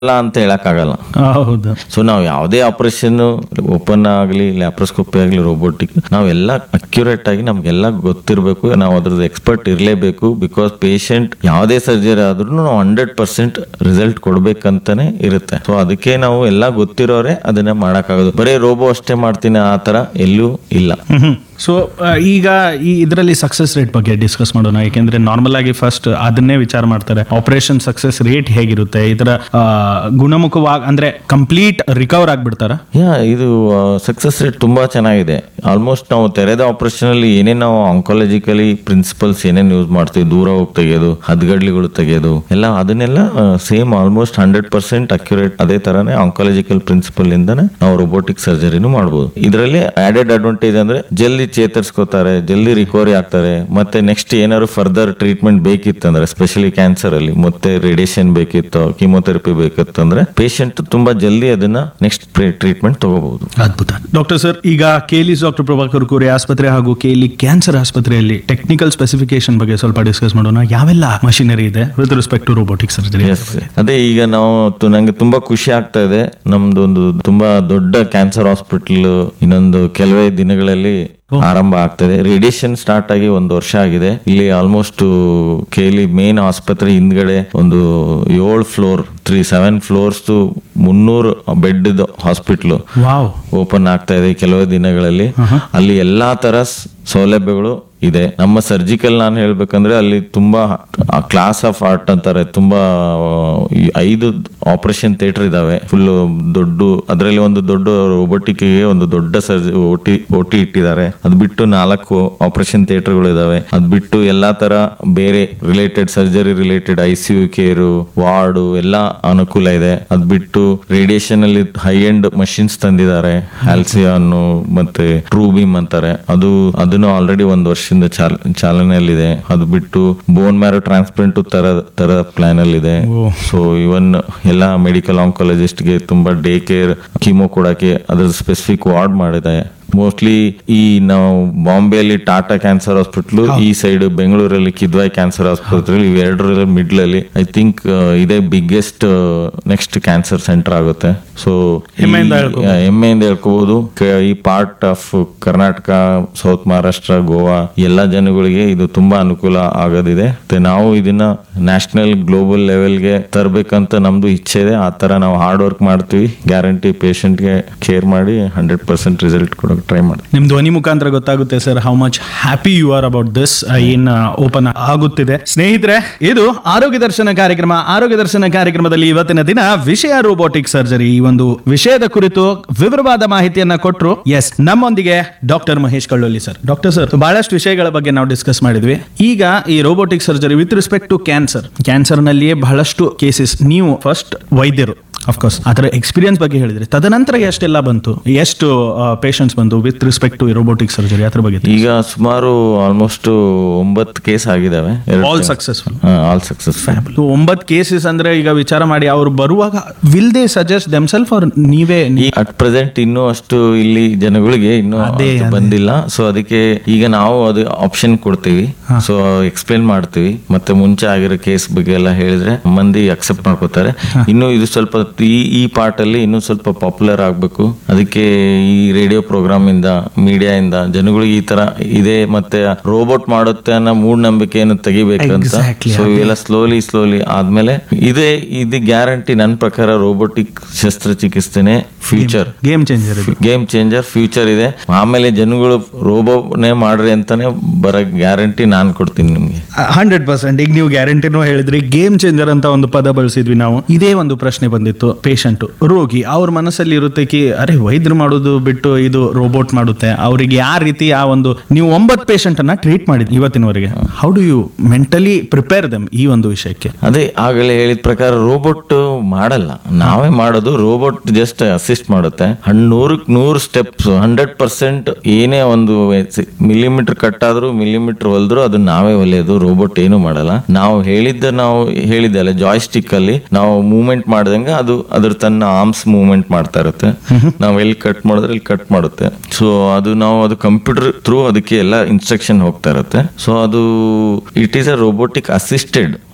ಅಲ್ಲ ಅಂತ ಹೇಳಕ್ಕಾಗಲ್ಲ ಹೌದು ಸೊ ನಾವು ಯಾವುದೇ ಆಪರೇಷನ್ ಓಪನ್ ಆಗಲಿ ಲ್ಯಾಪ್ರೋಸ್ಕೋಪಿ ಆಗಲಿ ರೋಬೋಟಿಕ್ ನಾವೆಲ್ಲ ಅಕ್ಯುರೇಟ್ ಆಗಿ ನಮ್ಗೆಲ್ಲ ಗೊತ್ತಿರಬೇಕು ನಾವು ಅದ್ರದ್ದು ಎಕ್ಸ್ಪರ್ಟ್ ಇರಲೇಬೇಕು ಬಿಕಾಸ್ ಪೇಷಂಟ್ ಯಾವುದೇ ಸರ್ಜರಿ ಆದ್ರೂ ನಾವು ಹಂಡ್ರೆಡ್ ಪರ್ಸೆಂಟ್ ರಿಸಲ್ಟ್ ಕೊಡ್ಬೇಕಂತಾನೆ ಇರುತ್ತೆ ಸೊ ಅದಕ್ಕೆ ನಾವು ಎಲ್ಲ ಗೊತ್ತಿರೋರೆ ಅದನ್ನ ಮಾಡೋಕ್ಕಾಗೋದು ಬರೀ ರೋಬೋ ಅಷ್ಟೇ ಮಾಡ್ತೀನಿ ಆ ಥರ ಎಲ್ಲೂ ಇಲ್ಲ ಸೊ ಈಗ ಈ ಇದರಲ್ಲಿ ಸಕ್ಸಸ್ ರೇಟ್ ಬಗ್ಗೆ ಡಿಸ್ಕಸ್ ಮಾಡೋಣ ಯಾಕೆಂದ್ರೆ ನಾರ್ಮಲ್ ಆಗಿ ಫಸ್ಟ್ ಅದನ್ನೇ ವಿಚಾರ ಮಾಡ್ತಾರೆ ಆಪರೇಷನ್ ಸಕ್ಸಸ್ ರೇಟ್ ಹೇಗಿರುತ್ತೆ ಇದರ ಆ, ಗುಣಮುಖವಾಗಿ ಅಂದ್ರೆ ಕಂಪ್ಲೀಟ್ ರಿಕವರ್ ಆಗ್ಬಿಡ್ತಾರ ಯಾ ಇದು ಸಕ್ಸಸ್ ರೇಟ್ ತುಂಬಾ ಚೆನ್ನಾಗಿದೆ ಆಲ್ಮೋಸ್ಟ್ ನಾವು ತೆರೆದ ಆಪರೇಷನ್ ಅಲ್ಲಿ ಏನೇನ್ ನಾವು ಆಂಕಾಲಜಿಕಲಿ ಪ್ರಿನ್ಸಿಪಲ್ಸ್ ಏನೇನ್ ಯೂಸ್ ಮಾಡ್ತೀವಿ ದೂರ ಹೋಗಿ ತೆಗೆಯೋದು ಹದ್ಗಡ್ಲಿಗಳು ತೆಗೆಯೋದು ಎಲ್ಲ ಅದನ್ನೆಲ್ಲ same almost hundred percent accurate ಅದೇ ತರನೇ ಆಂಕಾಲಜಿಕಲ್ ಪ್ರಿನ್ಸಿಪಲ್ ಇಂದಾನೆ ನಾವು ರೋಬೋಟಿಕ್ ಸರ್ಜರಿನೂ ಮಾಡಬಹುದು ಇದರಲ್ಲಿ ಆಡೆಡ್ ಅಡ್ವಾಂಟೇಜ್ ಅಂದ್ರೆ ಜಲ್ದಿ ಚೇತರಿಸ್ಕೋತಾರೆ ಜಲ್ದಿ ರಿಕವರಿ ಆಗ್ತಾರೆ ಮತ್ತೆ ನೆಕ್ಸ್ಟ್ ಏನಾದ್ರು ಫರ್ದರ್ ಟ್ರೀಟ್ಮೆಂಟ್ ಬೇಕಿತ್ತಂದ್ರೆ ಸ್ಪೆಷಲಿ ಕ್ಯಾನ್ಸರ್ ಅಲ್ಲಿ ಮತ್ತೆ ರೇಡಿಯೇಷನ್ ಬೇಕಿತ್ತು ಕೀಮೋಥೆರಪಿ ಬೇಕಿತ್ತು ಅಂದ್ರೆ ಪೇಷಂಟ್ ತುಂಬಾ ಜಲ್ದಿ ಅದನ್ನ ನೆಕ್ಸ್ಟ್ ಟ್ರೀಟ್ಮೆಂಟ್ ತಗೋಬಹುದು ಅದ್ಭುತ ಡಾಕ್ಟರ್ ಸರ್ ಈಗ ಕೇಲಿಸ್ ಡಾಕ್ಟರ್ ಪ್ರಭಾಕರ್ ಕೋರೆ ಆಸ್ಪತ್ರೆ ಹಾಗೂ ಕೇಲಿ ಕ್ಯಾನ್ಸರ್ ಆಸ್ಪತ್ರೆಯಲ್ಲಿ ಟೆಕ್ನಿಕಲ್ ಸ್ಪೆಸಿಫಿಕೇಶನ್ ಬಗ್ಗೆ ಸ್ವಲ್ಪ ಡಿಸ್ಕಸ್ ಮಾಡೋಣ ಯಾವೆಲ್ಲ ಮಷಿನರಿ ಇದೆ with respect to robotic surgery yes ಅದೇ ಈಗ ನಾವು ತು- ನಂಗೆ ತುಂಬಾ ಖುಷಿ ಆಗ್ತಾ ಇದೆ ನಮ್ದು ಒಂದು ತುಂಬಾ ದೊಡ್ಡ ಕ್ಯಾನ್ಸರ್ ಹಾಸ್ಪಿಟಲ್ ಇನ್ನೊಂದು ಕೆಲವೇ ದಿನಗಳಲ್ಲಿ ಆರಂಭ ಆಗ್ತದೆ ರೇಡಿಯೇಷನ್ ಸ್ಟಾರ್ಟ್ ಆಗಿ ಒಂದು ವರ್ಷ ಆಗಿದೆ ಇಲ್ಲಿ ಆಲ್ಮೋಸ್ಟ್ ಕೇಲಿ ಮೇನ್ ಆಸ್ಪತ್ರೆ ಹಿಂದ್ಗಡೆ ಒಂದು ಏಳು ಫ್ಲೋರ್ ತ್ರೀ ಸೆವೆನ್ ಫ್ಲೋರ್ಸ್ ಮುನ್ನೂರು ಬೆಡ್ ಹಾಸ್ಪಿಟ್ಲು ವಾವ್ ಓಪನ್ ಆಗ್ತಾ ಇದೆ ಕೆಲವೇ ದಿನಗಳಲ್ಲಿ ಅಲ್ಲಿ ಎಲ್ಲಾ ತರ ಸ್- ಸೌಲಭ್ಯಗಳು ಇದೆ ನಮ್ಮ ಸರ್ಜಿಕಲ್ ನಾನು ಹೇಳ್ಬೇಕಂದ್ರೆ ಅಲ್ಲಿ ತುಂಬಾ ಕ್ಲಾಸ್ ಆಫ್ ಆರ್ಟ್ ಅಂತಾರೆ ತುಂಬಾ ಆ, ಈ ಐದು ಆಪರೇಷನ್ ಥಿಯೇಟರ್ ಇದಾವೆ ಫುಲ್ ದೊಡ್ಡ ಅದರಲ್ಲಿ ಒಂದು ದೊಡ್ಡ robotic ಗೆ ಒಂದು ದೊಡ್ಡ ಸರ್ಜಿ ಓಟಿ ಓಟಿ ಇಟ್ಟಿದ್ದಾರೆ ಅದ್ ಬಿಟ್ಟು ನಾಲ್ಕು ಆಪರೇಷನ್ ಥಿಯೇಟರ್ಗಳು ಇದಾವೆ ಅದ್ ಬಿಟ್ಟು ಎಲ್ಲಾ ತರ ಬೇರೆ related surgery related I C U care ward ಎಲ್ಲ ಅನುಕೂಲ ಇದೆ ಅದ್ ಬಿಟ್ಟು ರೇಡಿಯೇಷನ್ ಅಲ್ಲಿ ಹೈ ಎಂಡ್ ಮಷಿನ್ಸ್ ತಂದಿದ್ದಾರೆ ಹ್ಯಾಲ್ಸಿಯಾನ್ ಮತ್ತೆ ಟ್ರೂ ಬೀಮ್ ಅಂತಾರೆ ಅದು ಅದನ್ನು ಆಲ್ರೆಡಿ ಒಂದು ವರ್ಷದಿಂದ ಚಾಲ ಚಾಲನೆಯಲ್ಲಿದೆ ಅದು ಬಿಟ್ಟು ಬೋನ್ ಮ್ಯಾರೋ ಟ್ರಾನ್ಸ್ಪ್ಲಾಂಟ್ ತರ ತರ ಪ್ಲಾನ್ ಅಲ್ಲಿ ಇದೆ ಸೊ ಇವನ್ ಎಲ್ಲ ಮೆಡಿಕಲ್ ಆಂಕಾಲಜಿಸ್ಟ್ ಗೆ ತುಂಬಾ ಡೇ ಕೇರ್ ಕೀಮೋ ಕೊಡಕ್ಕೆ ಅದ್ರ ಸ್ಪೆಸಿಫಿಕ್ ವಾರ್ಡ್ ಮಾಡಿದೆ ಮೋಸ್ಟ್ಲಿ ಈ ನಾವು ಬಾಂಬೆಯಲ್ಲಿ ಟಾಟಾ ಕ್ಯಾನ್ಸರ್ ಹಾಸ್ಪಿಟಲ್ ಈ ಸೈಡ್ ಬೆಂಗಳೂರಲ್ಲಿ ಕಿದ್ವಾಯ್ ಕ್ಯಾನ್ಸರ್ ಆಸ್ಪತ್ರೆ ಇವೆರಡರಲ್ಲಿ ಮಿಡ್ಲ್ ಅಲ್ಲಿ ಐ ಥಿಂಕ್ ಇದೇ ಬಿಗ್ಗೆಸ್ಟ್ ನೆಕ್ಸ್ಟ್ ಕ್ಯಾನ್ಸರ್ ಸೆಂಟರ್ ಆಗುತ್ತೆ ಸೊ ಹೆಮ್ಮೆಯಿಂದ ಹೇಳ್ಕೊಬೋದು. ಹೆಮ್ಮೆಯಿಂದ ಹೇಳ್ಕೋಬಹುದು ಕ- ಈ part of Karnataka south Maharashtra Goa ಎಲ್ಲ ಜನಗಳಿಗೆ ಇದು ತುಂಬಾ ಅನುಕೂಲ ಆಗೋದಿದೆ ಮತ್ತೆ ನಾವು ಇದನ್ನ ನ್ಯಾಷನಲ್ ಗ್ಲೋಬಲ್ ಲೆವೆಲ್ಗೆ ತರಬೇಕಂತ ನಮ್ದು ಇಚ್ಛೆ ಇದೆ ಆ ತರ ನಾವು ಹಾರ್ಡ್ ವರ್ಕ್ ಮಾಡ್ತೀವಿ ಗ್ಯಾರಂಟಿ ಗೆ ಕೇರ್ ಮಾಡಿ ಹಂಡ್ರೆಡ್ ಪರ್ಸೆಂಟ್ ರಿಸಲ್ಟ್ ಕೊಡೋಕೆ ಟ್ರೈ ಮಾಡ್ತೀವಿ ನಿಮ್ ಧ್ವನಿ ಮುಖಾಂತರ ಗೊತ್ತಾಗುತ್ತೆ sir how much happy you are about this ಏನ್ ಓಪನ್ ಆಗುತ್ತಿದೆ ಸ್ನೇಹಿತರೆ ಇದು ಆರೋಗ್ಯ ದರ್ಶನ ಕಾರ್ಯಕ್ರಮ ಆರೋಗ್ಯ ದರ್ಶನ ಕಾರ್ಯಕ್ರಮದಲ್ಲಿ ಇವತ್ತಿನ ದಿನ ವಿಷಯ ರೋಬೋಟಿಕ್ ಸರ್ಜರಿ ಈ ಒಂದು ವಿಷಯದ ಕುರಿತು ವಿವರವಾದ ಮಾಹಿತಿಯನ್ನ ಕೊಟ್ಟರು ಎಸ್ ನಮ್ಮೊಂದಿಗೆ doctor Mahesh Kallolli sir doctor sir ಬಹಳಷ್ಟು ವಿಷಯಗಳ ಬಗ್ಗೆ ನಾವು ಡಿಸ್ಕಸ್ ಮಾಡಿದ್ವಿ ಈಗ ಈ robotic surgery with respect to cancer cancer ನಲ್ಲಿಯೇ ಬಹಳಷ್ಟು ಕೇಸಸ್ ನೀವು ಫಸ್ಟ್ ವೈದ್ಯರು ಅಫ್ಕೋರ್ಸ್ ಅದರ ಎಕ್ಸ್ಪೀರಿಯನ್ಸ್ ಬಗ್ಗೆ ಹೇಳಿದ್ರಿ ತದನಂತರ ಎಷ್ಟೆಲ್ಲ ಬಂತು ಎಷ್ಟು ಪೇಷಂಟ್ಸ್ ಬಂತು with respect to robotic surgery ಅದ್ರ ಬಗ್ಗೆ ಈಗ ಸುಮಾರು ಆಲ್ಮೋಸ್ಟ್ ಒಂಬತ್ತು ಕೇಸ್ ಆಗಿದಾವೆ ಆಲ್ ಸಕ್ಸಸ್ಫುಲ್ ಆಲ್ ಸಕ್ಸಸ್ಫುಲ್ ಒಂಬತ್ತು ಕೇಸಸ್ ಅಂದ್ರೆ ಈಗ ವಿಚಾರ ಮಾಡಿ ಅವ್ರು ಬರುವಾಗ ವಿಲ್ ದೇ ಸಜೆಸ್ಟ್ ದೆಮ್ಸೆಲ್ಫ್ ಅವ್ರ ನೀವೇ ಈ ಅಟ್ ಪ್ರೆಸೆಂಟ್ ಇನ್ನೂ ಅಷ್ಟು ಇಲ್ಲಿ ಜನಗಳಿಗೆ ಇನ್ನೂ ಅದೇ, ಅಷ್ಟು ಅದೇ. ಬಂದಿಲ್ಲ ಸೊ ಅದಕ್ಕೆ ಈಗ ನಾವು ಅದು ಆಪ್ಷನ್ ಕೊಡ್ತೀವಿ ಸೊ ಎಕ್ಸ್ಪ್ಲೇನ್ ಮಾಡ್ತೀವಿ ಮತ್ತೆ ಮುಂಚೆ ಆಗಿರೋ ಕೇಸ್ ಬಗ್ಗೆ ಎಲ್ಲ ಹೇಳಿದ್ರೆ ಮಂದಿ ಅಕ್ಸೆಪ್ಟ್ ಮಾಡ್ಕೋತಾರೆ ಇನ್ನು ಇದು ಸ್ವಲ್ಪ ಈ ಈ ಪಾರ್ಟ್ ಅಲ್ಲಿ ಇನ್ನೂ ಸ್ವಲ್ಪ ಪಾಪ್ಯುಲರ್ ಆಗ್ಬೇಕು ಅದಕ್ಕೆ ಈ ರೇಡಿಯೋ ಪ್ರೋಗ್ರಾಮ್ ಇಂದ ಮೀಡಿಯಾ ಇಂದ ಜನಗಳಿಗೆ ಈ ತರ ಇದೆ ಮತ್ತೆ ರೋಬೋಟ್ ಮಾಡುತ್ತೆ ಅನ್ನೋ ಮೂಢನಂಬಿಕೆಯನ್ನು ತೆಗಿಬೇಕಂತ Exactly, ಸೊ ಇವೆಲ್ಲ ಸ್ಲೋಲಿ ಸ್ಲೋಲಿ ಆದ್ಮೇಲೆ ಇದೇ ಇದು ಗ್ಯಾರಂಟಿ ನನ್ನ ಪ್ರಕಾರ ರೋಬೋಟಿಕ್ ಶಸ್ತ್ರಚಿಕಿತ್ಸೆನೆ ಫ್ಯೂಚರ್ ಗೇಮ್ ಚೇಂಜರ್ ಇದು ಗೇಮ್ ಚೇಂಜರ್ ಫ್ಯೂಚರ್ ಇದೆ ಆಮೇಲೆ ಜನಗಳು ರೋಬೋನೇ ಮಾಡ್ರಿ ಅಂತಾನೆ ಬರ ಗ್ಯಾರಂಟಿ ನಾನ್ ಕೊಡ್ತೀನಿ ನಿಮ್ಗೆ ಹಂಡ್ರೆಡ್ ಪರ್ಸೆಂಟ್ ಈಗ ನೀವು ಗ್ಯಾರಂಟಿನೂ ಹೇಳಿದ್ರಿ ಗೇಮ್ ಚೇಂಜರ್ ಅಂತ ಒಂದು ಪದ ಬಳಸಿದ್ವಿ ನಾವು ಇದೇ ಒಂದು ಪ್ರಶ್ನೆ ಬಂದಿತ್ತು ಪೇಷಂಟ್ ರೋಗಿ ಅವ್ರ ಮನಸ್ಸಲ್ಲಿ ಇರುತ್ತೆ ಕಿ ಅರೆ ವೈದ್ಯರು ಮಾಡೋದು ಬಿಟ್ಟು ಇದು ರೋಬೋಟ್ ಮಾಡುತ್ತೆ ಅವರಿಗೆ ಯಾವ ರೀತಿ ಆ ಒಂದು ನೀವು ಒಂಬತ್ತು ಪೇಷಂಟ್ ಅನ್ನ ಟ್ರೀಟ್ ಮಾಡಿದ್ರಿ ಇವತ್ತಿನವರೆಗೆ how do you mentally prepare them ಈ ಒಂದು ವಿಷಯಕ್ಕೆ ಅದೇ ಆಗಲೇ ಹೇಳಿದ ಪ್ರಕಾರ ರೋಬೋಟ್ ಮಾಡಲ್ಲ ನಾವೇ ಮಾಡೋದು ರೋಬೋಟ್ ಜಸ್ಟ್ ಅಸಿಸ್ಟ್ ಮಾಡುತ್ತೆ ನೂರಕ್ಕೆ ನೂರು ಸ್ಟೆಪ್ಸ್ ಹಂಡ್ರೆಡ್ ಪರ್ಸೆಂಟ್ ಏನೇ ಒಂದು ಮಿಲಿಮೀಟರ್ ಕಟ್ ಆದ್ರೂ ಮಿಲಿಮೀಟರ್ ಹೊಲ್ದ್ರು ಅದನ್ನ ನಾವೇ ಹೊಲಿಯೋದು ರೋಬೋಟ್ ಏನು ಮಾಡಲ್ಲ ನಾವು ಹೇಳಿದ್ದ ನಾವು ಹೇಳಿದ್ದಲ್ಲ ಜಾಯ್ಸ್ಟಿಕ್ ಅಲ್ಲಿ ನಾವು ಮೂವ್ಮೆಂಟ್ ಮಾಡ್ದಂಗೆ ಅದು ಅದ್ರ ತನ್ನ ಆರ್ಮ್ಸ್ ಮೂವ್ಮೆಂಟ್ ಮಾಡ್ತಾ ಇರುತ್ತೆ ನಾವು ಎಲ್ಲಿ ಕಟ್ ಮಾಡಿದ್ರೆ ಇಲ್ಲಿ ಕಟ್ ಮಾಡುತ್ತೆ ಸೊ ಅದು ನಾವು ಅದು ಕಂಪ್ಯೂಟರ್ ಥ್ರೂ ಅದಕ್ಕೆ ಎಲ್ಲ ಇನ್ಸ್ಟ್ರಕ್ಷನ್ ಹೋಗ್ತಾ ಇರುತ್ತೆ ಸೊ ಅದು it is a robotic assisted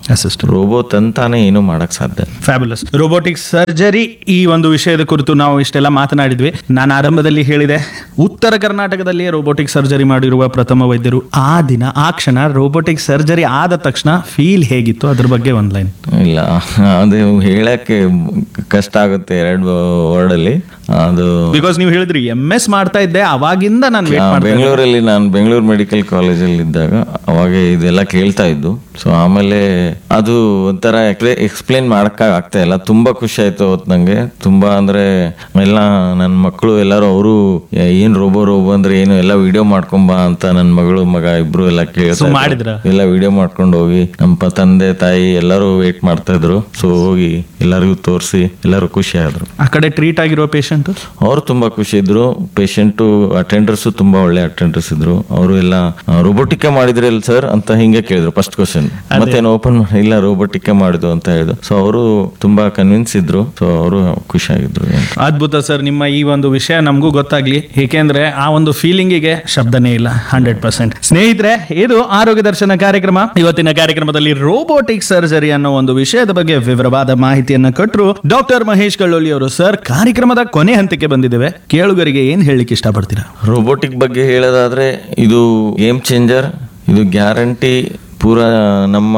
assistant robo ತಂತಾನೆ ಏನು ಮಾಡಕ್ ಸಾಧ್ಯ ಫ್ಯಾಬುಲಸ್ ರೋಬೋಟಿಕ್ ಸರ್ಜರಿ ಈ ಒಂದು ವಿಷಯದ ಕುರಿತು ನಾವು ಇಷ್ಟೆಲ್ಲ ಮಾತನಾಡಿದ್ವಿ ನಾನು ಆರಂಭದಲ್ಲಿ ಹೇಳಿದೆ ಉತ್ತರ ಕರ್ನಾಟಕದಲ್ಲಿ ರೋಬೋಟಿಕ್ ಸರ್ಜರಿ ಮಾಡಿರುವ ಪ್ರಥಮ ವೈದ್ಯರು ಆ ದಿನ ಆ ಕ್ಷಣ ರೋಬೋಟಿಕ್ ಸರ್ಜರಿ ಆದ ತಕ್ಷಣ ಫೀಲ್ ಹೇಗಿತ್ತು ಅದ್ರ ಬಗ್ಗೆ ಒಂದು ಲೈನ್ ಇಲ್ಲ ಅದು ಹೇಳಕ್ಕೆ ಕಷ್ಟ ಆಗುತ್ತೆ ಎರಡು ವರ್ಡ್ ಅಲ್ಲಿ ಅದು ಬಿಕಾಸ್ ನೀವು ಹೇಳಿದ್ರಿ ಎಂ ಎಸ್ ಮಾಡ್ತಾ ಇದ್ದೆ ಅವಾಗಿಂದ ನಾನು ವೇಟ್ ಆ, ಮಾಡ್ತಾ ಬೆಂಗಳೂರಲ್ಲಿ ನಾನು ಬೆಂಗಳೂರು ಮೆಡಿಕಲ್ ಕಾಲೇಜಲ್ಲಿ ಇದ್ದಾಗ ಅವಾಗ ಇದೆಲ್ಲ ಕೇಳ್ತಾ ಇದ್ದು ಸೊ ಆಮೇಲೆ ಅದು ಒಂಥರ ಎಕ್ಸ್ಪ್ಲೇನ್ ಮಾಡಕ್ ಆಗ್ತಾ ಇಲ್ಲ ತುಂಬಾ ಖುಷಿ ಆಯ್ತು ಅವತ್ತು ನಂಗೆ ತುಂಬಾ ಅಂದ್ರೆ ಎಲ್ಲ ನನ್ನ ಮಕ್ಕಳು ಎಲ್ಲರೂ ಅವರು ಏನ್ ರೋಬೋ ರೋಬೋ ಅಂದ್ರೆ ಏನು ಎಲ್ಲ ವಿಡಿಯೋ ಮಾಡ್ಕೊಂಬ ಅಂತ ನನ್ನ ಮಗಳು ಮಗ ಇಬ್ರು ಎಲ್ಲ ಕೇಳ್ತಾ ಇದ್ರು. ಮಾಡಿದ್ರಾ? ಎಲ್ಲ ವಿಡಿಯೋ ಮಾಡ್ಕೊಂಡು ಹೋಗಿ ನಮ್ಮ ಪ- ತಂದೆ ತಾಯಿ ಎಲ್ಲರೂ ವೇಟ್ ಮಾಡ್ತಾ ಇದ್ರು ಸೊ ಹೋಗಿ ಎಲ್ಲರಿಗೂ ತೋರಿಸಿ ಎಲ್ಲರೂ ಖುಷಿ ಆದ್ರು ಆ ಕಡೆ ಟ್ರೀಟ್ ಆಗಿರೋ ಪೇಷಂಟ್ ಅವರು ತುಂಬಾ ಖುಷಿ ಇದ್ರು ಪೇಷಂಟು ಅಟೆಂಡರ್ಸ್ ತುಂಬಾ ಒಳ್ಳೆ ಅಟೆಂಡರ್ಸ್ ಇದ್ರು ಅವರು ಎಲ್ಲ ರೋಬೋಟಿಕ್ ಮಾಡಿದ್ರಲ್ಲ ಸರ್ ಅಂತ ಹಿಂಗೆ ಕೇಳಿದ್ರು ಫಸ್ಟ್ ಕ್ವಶನ್ ಮತ್ತೇನು ಓಪನ್ ಇಲ್ಲ ರೋಬೋಟಿಕ್ ಮಾಡಿದ್ದು ಅಂತ ಹೇಳಿದ್ರು ಸೊ ಅವರು ತುಂಬಾ ಕನ್ವಿನ್ಸ್ ಇದ್ರು ಸೊ ಅವರು ಖುಷಿಯಾಗಿದ್ರು ಅಂತ ಅದ್ಭುತ ಸರ್ ನಿಮ್ಮ ಈ ಒಂದು ವಿಷಯ ನಮಗೂ ಗೊತ್ತಾಗ್ಲಿ ಏಕೆಂದ್ರೆ ಆ ಒಂದು ಫೀಲಿಂಗಿಗೆ ಶಬ್ದನೇ ಇಲ್ಲ ಹಂಡ್ರೆಡ್ ಪರ್ಸೆಂಟ್ ಸ್ನೇಹಿತರೆ ಇದು ಆರೋಗ್ಯ ದರ್ಶನ ಕಾರ್ಯಕ್ರಮ ಇವತ್ತಿನ ಕಾರ್ಯಕ್ರಮದಲ್ಲಿ ರೋಬೋಟಿಕ್ ಸರ್ಜರಿ ಅನ್ನೋ ಒಂದು ವಿಷಯದ ಬಗ್ಗೆ ವಿವರವಾದ ಮಾಹಿತಿಯನ್ನ ಕೊಟ್ಟರು ಡಾಕ್ಟರ್ ಮಹೇಶ್ ಕಳ್ಳೋಳಿ ಅವರು ಸರ್ ಕಾರ್ಯಕ್ರಮದ ಕೊನೆ ಹಂತಕ್ಕೆ ಬಂದಿದ್ದೇವೆ ಕೇಳುಗರಿಗೆ ಏನ್ ಹೇಳಲಿಕ್ಕೆ ಇಷ್ಟಪಡ್ತೀರಾ ರೋಬೋಟಿಕ್ ಬಗ್ಗೆ ಹೇಳೋದಾದ್ರೆ ಇದು ಗೇಮ್ ಚೇಂಜರ್ ಇದು ಗ್ಯಾರಂಟಿ ಪೂರ ನಮ್ಮ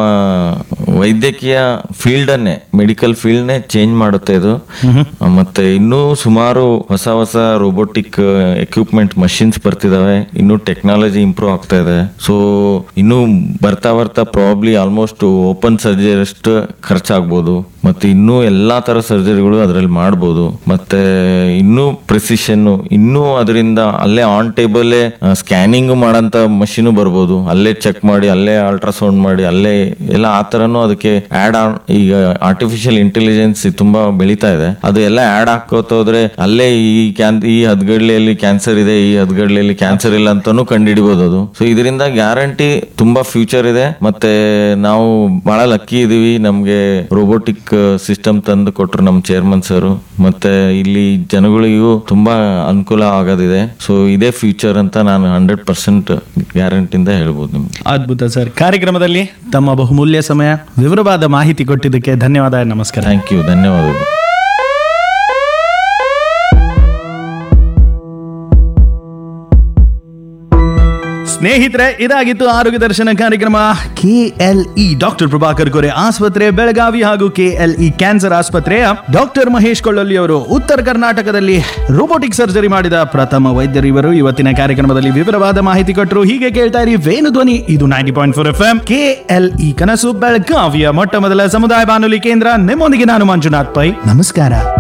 ವೈದ್ಯಕೀಯ ಫೀಲ್ಡ್ ಅನ್ನೇ ಮೆಡಿಕಲ್ ಫೀಲ್ಡ್ನೇ ಚೇಂಜ್ ಮಾಡುತ್ತೆ ಇದು ಮತ್ತೆ ಇನ್ನೂ ಸುಮಾರು ಹೊಸ ಹೊಸ ರೋಬೋಟಿಕ್ ಎಕ್ವಿಪ್ಮೆಂಟ್ ಮಷಿನ್ಸ್ ಬರ್ತಿದಾವೆ ಇನ್ನೂ ಟೆಕ್ನಾಲಜಿ ಇಂಪ್ರೂವ್ ಆಗ್ತಾ ಇದೆ ಸೊ ಇನ್ನೂ ಬರ್ತಾ ಬರ್ತಾ ಪ್ರಾಬ್ಲಿ ಆಲ್ಮೋಸ್ಟ್ ಓಪನ್ ಸರ್ಜರಿ ಅಷ್ಟು ಖರ್ಚಾಗ್ಬೋದು ಮತ್ತೆ ಇನ್ನೂ ಎಲ್ಲಾ ತರ ಸರ್ಜರಿಗಳು ಅದರಲ್ಲಿ ಮಾಡ್ಬೋದು ಮತ್ತೆ ಇನ್ನೂ ಪ್ರಿಸಿಷನ್ ಇನ್ನೂ ಅದರಿಂದ ಅಲ್ಲೇ ಆನ್ ಟೇಬಲ್ಲೇ ಸ್ಕ್ಯಾನಿಂಗ್ ಮಾಡಂತ ಮಷೀನು ಬರ್ಬೋದು ಅಲ್ಲೇ ಚೆಕ್ ಮಾಡಿ ಅಲ್ಲೇ ಅಲ್ಟ್ರಾಸೌಂಡ್ ಮಾಡಿ ಅಲ್ಲೇ ಎಲ್ಲ ಆ ತರನು ಅದಕ್ಕೆ ಆಡ್ ಆನ್ ಈಗ ಆರ್ಟಿಫಿಷಿಯಲ್ ಇಂಟೆಲಿಜೆನ್ಸ್ ತುಂಬಾ ಬೆಳೀತಾ ಇದೆ ಅದು ಎಲ್ಲ ಆಡ್ ಹಾಕೋತ ಹೋದ್ರೆ ಅಲ್ಲೇ ಈ ಕ್ಯಾನ್ ಈ ಹದ್ಗಡ್ಲೆಯಲ್ಲಿ ಕ್ಯಾನ್ಸರ್ ಇದೆ ಈ ಹದ್ಗಡ್ಲೆಯಲ್ಲಿ ಕ್ಯಾನ್ಸರ್ ಇಲ್ಲ ಅಂತಾನು ಕಂಡುಹಿಡಿಬಹುದು ಅದು ಸೊ ಇದರಿಂದ ಗ್ಯಾರಂಟಿ ತುಂಬಾ ಫ್ಯೂಚರ್ ಇದೆ ಮತ್ತೆ ನಾವು ಬಹಳ ಲಕ್ಕಿ ಇದೀವಿ ನಮ್ಗೆ ರೋಬೋಟಿಕ್ ಸಿಸ್ಟಮ್ ತಂದು ಕೊಟ್ರು ನಮ್ಮ ಚೇರ್ಮನ್ ಸರ್ ಮತ್ತೆ ಇಲ್ಲಿ ಜನಗಳಿಗೂ ತುಂಬಾ ಅನುಕೂಲ ಆಗೋದಿದೆ ಸೊ ಇದೇ ಫ್ಯೂಚರ್ ಅಂತ ನಾನು ಹಂಡ್ರೆಡ್ ಪರ್ಸೆಂಟ್ ಗ್ಯಾರಂಟಿಯಿಂದ ಹೇಳ್ಬೋದು ನಿಮ್ಗೆ ಅದ್ಭುತ ಸರ್ ಕಾರ್ಯಕ್ರಮದಲ್ಲಿ ತಮ್ಮ ಬಹುಮೂಲ್ಯ ಸಮಯ ವಿವರವಾದ ಮಾಹಿತಿ ಕೊಟ್ಟಿದ್ದಕ್ಕೆ ಧನ್ಯವಾದ ನಮಸ್ಕಾರ ಥ್ಯಾಂಕ್ ಯು ಧನ್ಯವಾದಗಳು ಸ್ನೇಹಿತರೆ ಇದಾಗಿತ್ತು ಆರೋಗ್ಯ ದರ್ಶನ ಕಾರ್ಯಕ್ರಮ K L E doctor Prabhakar Kore ಆಸ್ಪತ್ರೆ ಬೆಳಗಾವಿ ಹಾಗೂ ಕೆ ಎಲ್ ಇ ಕ್ಯಾನ್ಸರ್ ಆಸ್ಪತ್ರೆಯ ಡಾಕ್ಟರ್ ಮಹೇಶ್ ಕೊಳ್ಳಲ್ಲಿ ಅವರು ಉತ್ತರ ಕರ್ನಾಟಕದಲ್ಲಿ ರೋಬೋಟಿಕ್ ಸರ್ಜರಿ ಮಾಡಿದ ಪ್ರಥಮ ವೈದ್ಯರು ಇವರು ಇವತ್ತಿನ ಕಾರ್ಯಕ್ರಮದಲ್ಲಿ ವಿವರವಾದ ಮಾಹಿತಿ ಕೊಟ್ಟರು ಹೀಗೆ ಕೇಳ್ತಾ ಇರಿ ವೇಣು ಧ್ವನಿ ಇದು ninety point four F M K L E ಕನಸು ಬೆಳಗಾವಿಯ ಮೊಟ್ಟ ಮೊದಲ ಸಮುದಾಯ ಬಾನುಲಿ ಕೇಂದ್ರ ನಿಮ್ಮೊಂದಿಗೆ ನಾನು ಮಂಜುನಾಥ್ ಪೈ ನಮಸ್ಕಾರ